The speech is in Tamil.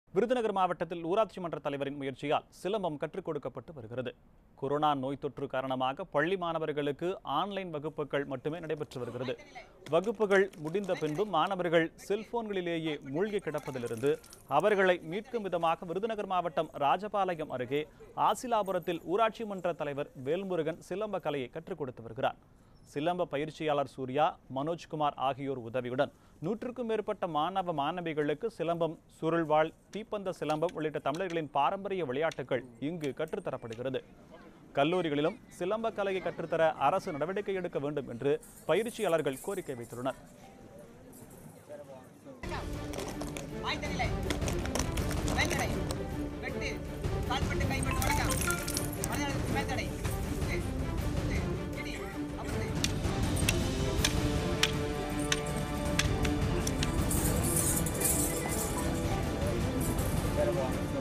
விருதுநகர் மாவட்டத்தில் ஊராட்சி மன்ற தலைவரின் முயற்சியால் சிலம்பம் கற்றுக் கொடுக்கப்பட்டு வருகிறது கொரோனா நோய் தொற்று காரணமாக பள்ளி மாணவர்களுக்கு ஆன்லைன் வகுப்புகள் மட்டுமே நடைபெற்று வருகிறது வகுப்புகள் முடிந்த பின்பும் மாணவர்கள் செல்போன்களிலேயே மூழ்கி கிடப்பதிலிருந்து அவர்களை மீட்கும் விதமாக விருதுநகர் மாவட்டம் ராஜபாளையம் அருகே ஆசிலாபுரத்தில் ஊராட்சி மன்ற தலைவர் வேல்முருகன் சிலம்ப கலையை கற்றுக் கொடுத்து வருகிறார் சிலம்ப பயிற்சியாளர் சூர்யா மனோஜ்குமார் ஆகியோர் உதவியுடன் நூற்றுக்கும் மேற்பட்ட மாணவ மாணவிகளுக்கு சிலம்பம் சுருள்வாள் தீப்பந்த சிலம்பம் உள்ளிட்ட தமிழர்களின் பாரம்பரிய விளையாட்டுகள் இங்கு கற்றுத்தரப்படுகிறது கல்லூரிகளிலும் சிலம்ப கலையை கற்றுத்தர அரசு நடவடிக்கை எடுக்க வேண்டும் என்று பயிற்சியாளர்கள் கோரிக்கை வைத்துள்ளனர் ஆயத்த நிலை மேல்தடை வெட்டு கால்பட்டு கைப்பட்டு வணக்கம் மலையாளத்துக்கு மேல்தடை குத்து, குத்து, இடி அமர்ந்து Pero bueno,